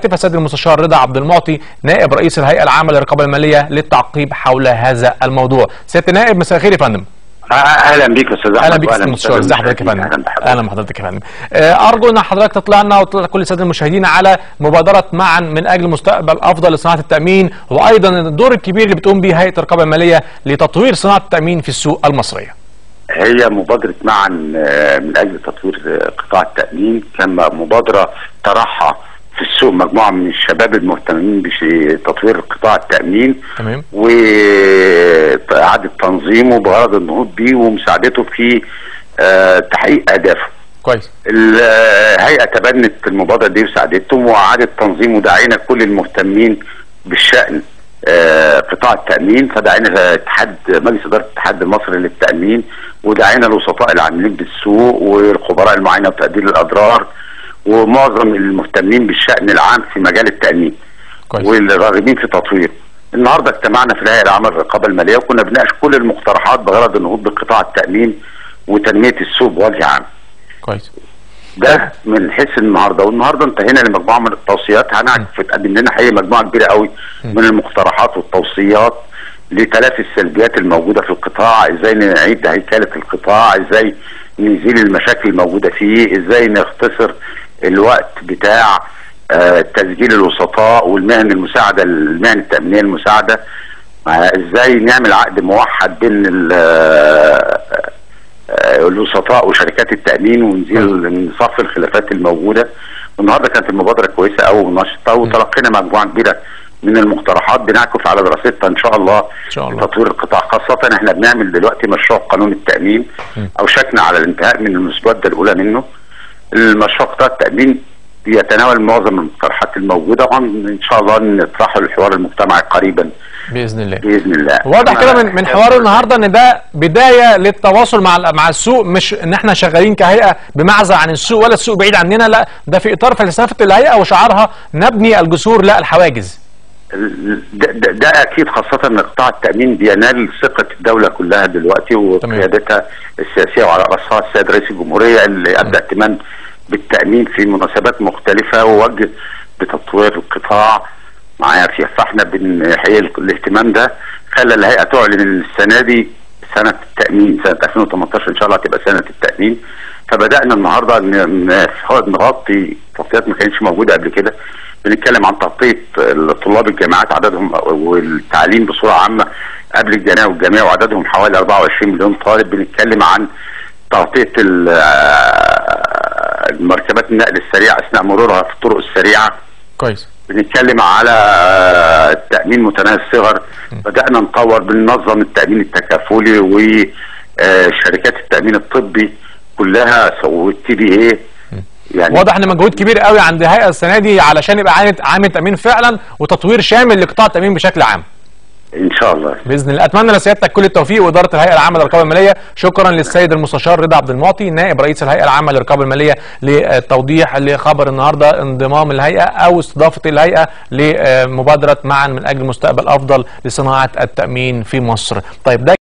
الهاتف السيد المستشار رضا عبد المعطي نائب رئيس الهيئه العامه للرقابه الماليه للتعقيب حول هذا الموضوع سياده النائب مساء الخير يا فندم اهلا بيك يا استاذ اهلا بيك استاذ المستشار ازي حضرتك يا فندم اهلا بحضرتك يا فندم ارجو ان حضرتك تطلع لنا وتطلع كل الساده المشاهدين على مبادره معا من اجل مستقبل افضل لصناعه التامين وايضا الدور الكبير اللي بتقوم به هيئه الرقابه الماليه لتطوير صناعه التامين في السوق المصريه هي مبادرة معا من أجل تطوير قطاع التأمين كان مبادرة طرحها في السوق مجموعة من الشباب المهتمين بتطوير قطاع التأمين تمام وإعادة تنظيمه بغرض النهوض بيه ومساعدته في آه تحقيق أهدافه كويس الهيئة تبنت المبادرة دي وساعدتهم وإعادة تنظيمه دعينا كل المهتمين بالشأن آه قطاع التأمين فدعينا اتحاد مجلس إدارة الاتحاد المصري للتأمين ودعينا الوسطاء العاملين بالسوق والخبراء المعاينة وتقدير الأضرار ومعظم المهتمين بالشأن العام في مجال التأمين كويس. والراغبين في تطوير النهارده اجتمعنا في الهيئه العامه للرقابه الماليه وكنا بنناقش كل المقترحات بغرض النهوض بقطاع التامين وتنميه السوق بوجه عام. كويس ده من حيث النهارده والنهارده انتهينا لمجموعه من التوصيات هنعرف تقدم لنا حقيقه مجموعه كبيره قوي من المقترحات والتوصيات لتلافي السلبيات الموجوده في القطاع، ازاي نعيد هيكله القطاع، ازاي نزيل المشاكل الموجوده فيه، ازاي نختصر الوقت بتاع آه تسجيل الوسطاء والمهن المساعده المهن التامينيه المساعده آه ازاي نعمل عقد موحد بين آه الوسطاء وشركات التامين ونزيل نصف الخلافات الموجوده والنهارده كانت المبادره كويسه قوي ونشطه وتلقينا مجموعه كبيره من المقترحات بنعكف على دراستها ان شاء الله ان شاء الله لتطوير القطاع خاصه احنا بنعمل دلوقتي مشروع قانون التامين او شكنا على الانتهاء من المسوده الاولى منه المشروع قطاع التامين يتناول معظم المقترحات الموجوده وان شاء الله نطرحه للحوار المجتمعي قريبا باذن الله باذن الله واضح كده من من حوار النهارده ان ده بدايه للتواصل مع مع السوق مش ان احنا شغالين كهيئه بمعزل عن السوق ولا السوق بعيد عننا لا ده في اطار فلسفه الهيئه وشعارها نبني الجسور لا الحواجز ده, ده, ده اكيد خاصه ان قطاع التامين بينال ثقه الدوله كلها دلوقتي وقيادتها السياسيه وعلى راسها السيد رئيس الجمهوريه اللي ابدى اهتمام بالتامين في مناسبات مختلفه ووجه بتطوير القطاع معايا فيها فاحنا بنحيي الاهتمام ده خلى الهيئه تعلن ان السنه دي سنه التامين سنه 2018 ان شاء الله تبقى سنه التامين فبدانا النهارده نغطي تغطيات ما كانتش موجوده قبل كده بنتكلم عن تغطيه طلاب الجامعات عددهم والتعليم بصوره عامه قبل الجامعه والجامعه وعددهم حوالي 24 مليون طالب بنتكلم عن تغطيه المركبات النقل السريع اثناء مرورها في الطرق السريعه كويس بنتكلم على التامين متناهي الصغر بدانا نطور بننظم التامين التكافلي وشركات التامين الطبي كلها والتي بي اي يعني واضح ان مجهود كبير قوي عند الهيئه السنه دي علشان يبقى عامل عامل تامين فعلا وتطوير شامل لقطاع التامين بشكل عام ان شاء الله باذن الله اتمنى لسيادتك كل التوفيق واداره الهيئه العامه للرقابه الماليه شكرا للسيد المستشار رضا عبد المعطي نائب رئيس الهيئه العامه للرقابه الماليه للتوضيح لخبر النهارده انضمام الهيئه او استضافه الهيئه لمبادره معا من اجل مستقبل افضل لصناعه التامين في مصر طيب ده